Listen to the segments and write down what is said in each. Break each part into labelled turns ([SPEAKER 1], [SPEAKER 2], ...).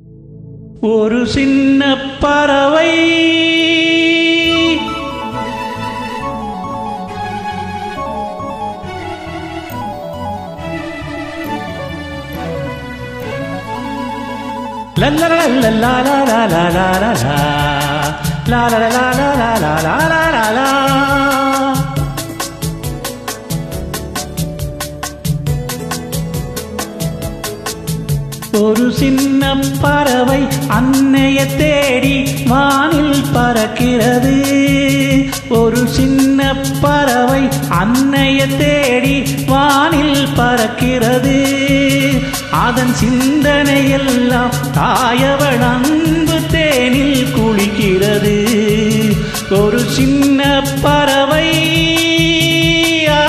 [SPEAKER 1] ஒரு சின்ன பறவை ஒரு சின்ன பறவை அன்னைய தேடி வானில் பறக்கிறது ஒரு சின்ன பறவை அன்னைய தேடி வானில் பறக்கிறது அதன் சிந்தனையெல்லாம் தாயவள் அன்பு தேனில் குளிக்கிறது ஒரு சின்ன பறவை ஆ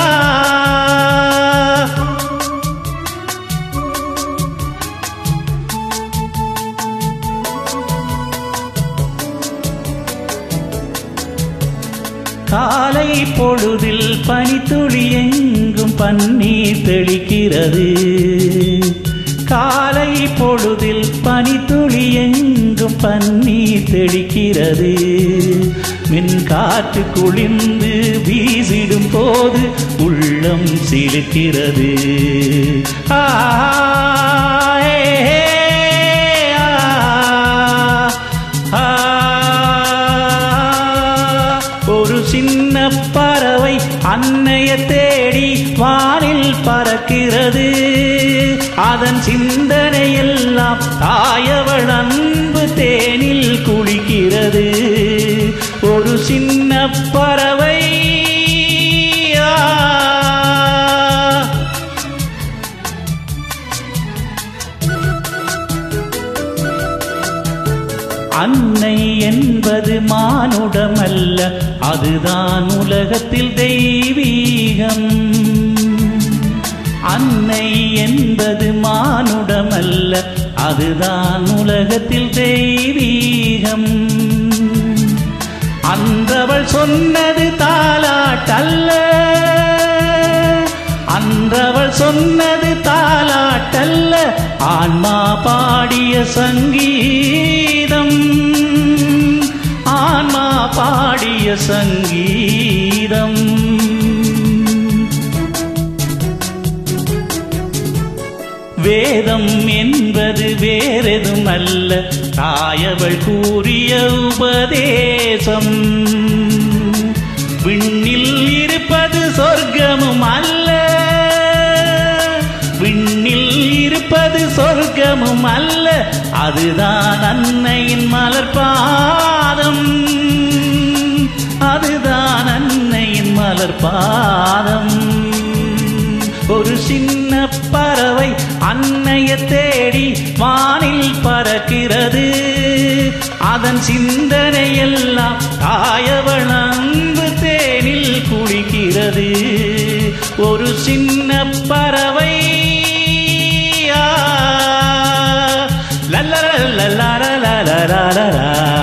[SPEAKER 1] காலை பொழுதில் பனித்துளி எங்கும் பன்னீர் தெளிக்கிறது காலை பொழுதில் பனித்துளி எங்கும் பன்னீர் தெளிக்கிறது மின் காற்று குளிர்ந்து வீசிடும் போது உள்ளம் சிலுக்கிறது ஆ ஏ, ஆ, ஆ, ஒரு சின்ன பறவை அன்னைய தேடி வானில் பறக்கிறது அதன் சிந்தனையெல்லாம் தாயவள் அன்பு தேனில் குளிக்கிறது ஒரு சின்ன பறவை ஆ. அன்னை என்பது மானுடமல்ல அதுதான் உலகத்தில் தெய்வீகம் அன்னை என்பது மானுடமல்ல அதுதான் உலகத்தில் தெய்வீகம் அன்றவள் சொன்னது தாலாட்டல்ல அன்றவள் சொன்னது தாலாட்டல்ல ஆன்மா பாடிய சங்கீதம் ஆன்மா பாடிய சங்கீதம் வேதம் என்பது வேறெதும் அல்ல தாயவள் கூறிய உபதேசம் விண்ணில் இருப்பது சொர்க்கமும் அல்ல விண்ணில் இருப்பது சொர்க்கமும் அல்ல அதுதான் அன்னையின் மலர்பாதம் அதுதான் அன்னையின் மலர்பாதம் ஒரு சின்ன பறவை அன்னைய தேடி வானில் பறக்கிறது அதன் சிந்தனையெல்லாம் தாயவள் அன்பு தேனில் குளிக்கிறது ஒரு சின்ன பறவை ஆ, லல்லலல்லலலலலலலலா.